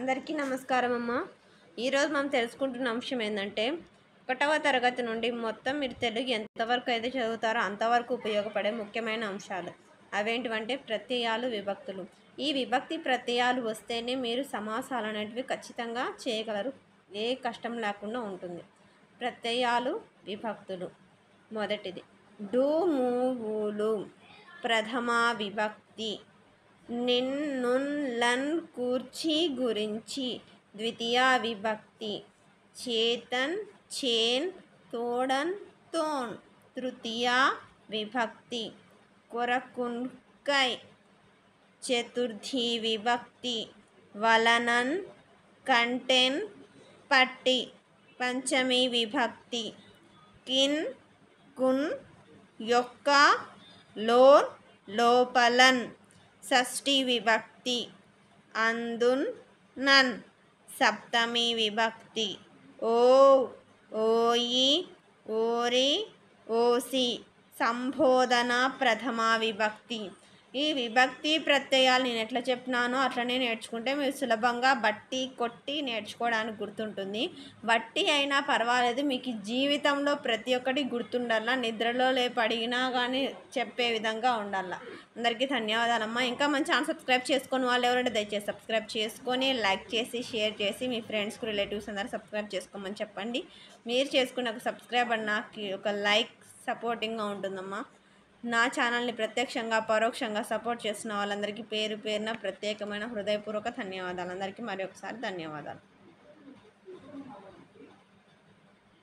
అందరికీ నమస్కారం అమ్మ ఈరోజు మనం తెలుసుకుంటున్న అంశం ఏంటంటే ఒకటవ తరగతి నుండి మొత్తం మీరు తెలుగు ఎంతవరకు అయితే చదువుతారో అంతవరకు ఉపయోగపడే ముఖ్యమైన అంశాలు అవేంటివంటే ప్రత్యయాలు విభక్తులు ఈ విభక్తి ప్రత్యయాలు వస్తేనే మీరు సమాసాలు అనేటివి ఖచ్చితంగా చేయగలరు ఏ కష్టం లేకుండా ఉంటుంది ప్రత్యయాలు విభక్తులు మొదటిది డు మూవులు ప్రథమ విభక్తి నిన్ నున్ లన్ కూర్చి గురించి ద్వితీయ విభక్తి చేతన్ చేన్ తోడన్ తోన్ తృతీయ విభక్తి కొరకున్కై చతుర్థి విభక్తి వలనన్ కంటెన్ పట్టి పంచమి విభక్తి కిన్ కున్ యొక్క లోన్ లోపలన్ షష్ఠి విభక్తి అందున్ నన్ సప్తమి విభక్తి ఓ ఓయి ఓరి ఓసి సంబోధన ప్రథమ విభక్తి ఈ విభక్తి ప్రత్యయాలు నేను ఎట్లా చెప్పినానో అట్లనే నేర్చుకుంటే మీరు సులభంగా బట్టి కొట్టి నేర్చుకోవడానికి గుర్తుంటుంది బట్టి అయినా పర్వాలేదు మీకు ఈ జీవితంలో ప్రతి ఒక్కటి గుర్తుండాలా నిద్రలో లేపు అడిగినా కానీ చెప్పే విధంగా ఉండాలా అందరికీ ధన్యవాదాలమ్మా ఇంకా మన ఛానల్ సబ్స్క్రైబ్ చేసుకొని వాళ్ళు ఎవరంటే దయచేసి సబ్స్క్రైబ్ చేసుకొని లైక్ చేసి షేర్ చేసి మీ ఫ్రెండ్స్కి రిలేటివ్స్ అందరూ సబ్స్క్రైబ్ చేసుకోమని చెప్పండి మీరు చేసుకున్న ఒక సబ్స్క్రైబ్ అన్న నాకు ఒక లైక్ సపోర్టింగ్గా ఉంటుందమ్మా నా ఛానల్ని ప్రత్యక్షంగా పరోక్షంగా సపోర్ట్ చేస్తున్న వాళ్ళందరికీ పేరు పేరున ప్రత్యేకమైన హృదయపూర్వక ధన్యవాదాలు అందరికీ మరి ఒకసారి ధన్యవాదాలు